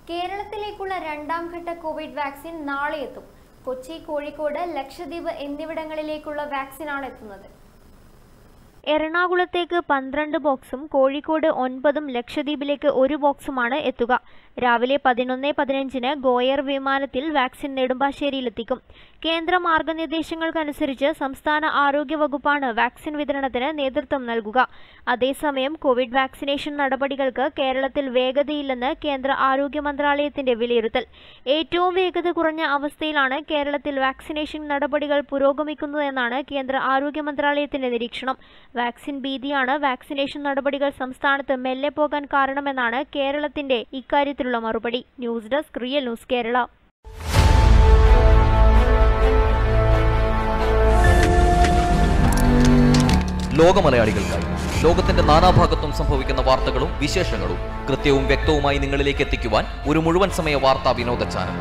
കേരളത്തിലേക്കുള്ള രണ്ടാം ഘട്ട Covid vaccine നാളെ എത്തും കൊച്ചി കോഴിക്കോട് ലക്ഷദ്വീപ് എന്നിവിടങ്ങളിലേക്കുള്ള വാക്സിനാണ് എത്തുന്നത് എറണാകുളത്തേക്ക് പന്ത്രണ്ട് ബോക്സും കോഴിക്കോട് ഒൻപതും ലക്ഷദ്വീപിലേക്ക് ഒരു ബോക്സുമാണ് എത്തുക രാവിലെ പതിനൊന്ന് പതിനഞ്ചിന് ഗോയർ വിമാനത്തിൽ വാക്സിൻ നെടുമ്പാശ്ശേരിയിലെത്തിക്കും കേന്ദ്ര മാർഗനിർദ്ദേശങ്ങൾക്കനുസരിച്ച് സംസ്ഥാന ആരോഗ്യ വകുപ്പാണ് വാക്സിൻ വിതരണത്തിന് നേതൃത്വം നൽകുക അതേസമയം കോവിഡ് വാക്സിനേഷൻ നടപടികൾക്ക് കേരളത്തിൽ വേഗതയില്ലെന്ന് കേന്ദ്ര ആരോഗ്യ മന്ത്രാലയത്തിന്റെ വിലയിരുത്തൽ ഏറ്റവും വേഗത കുറഞ്ഞ അവസ്ഥയിലാണ് കേരളത്തിൽ വാക്സിനേഷൻ നടപടികൾ പുരോഗമിക്കുന്നതെന്നാണ് കേന്ദ്ര ആരോഗ്യ മന്ത്രാലയത്തിന്റെ നിരീക്ഷണം വാക്സിൻ ഭീതിയാണ് വാക്സിനേഷൻ നടപടികൾ സംസ്ഥാനത്ത് മെല്ലെ പോകാൻ കാരണമെന്നാണ് കേരളത്തിന്റെ ഇക്കാര്യത്തിലുള്ള മറുപടി news desk real news Kerala ലോകമലയാളികൾക്കായി ലോകത്തിന്റെ നാനാഭാഗത്തും സംഭവിക്കുന്ന വാർത്തകളും വിശേഷങ്ങളും കൃത്യവും വ്യക്തവുമായി നിങ്ങളിലേക്ക് എത്തിക്കുവാൻ ഒരു മുഴുവൻ സമയ വാർത്താ വിനോദ ചാനൽ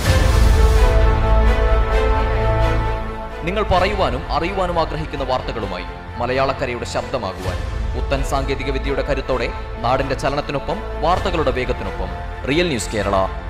നിങ്ങൾ പറയുവാനും അറിയുവാനും ആഗ്രഹിക്കുന്ന വാർത്തകളുമായി മലയാളക്കരയുടെ ശബ്ദമാകുവാൻ പുത്തൻ സാങ്കേതിക വിദ്യയുടെ കരുത്തോടെ നാടിന്റെ ചലനത്തിനൊപ്പം വാർത്തകളുടെ വേഗത്തിനൊപ്പം റിയൽ ന്യൂസ് കേരള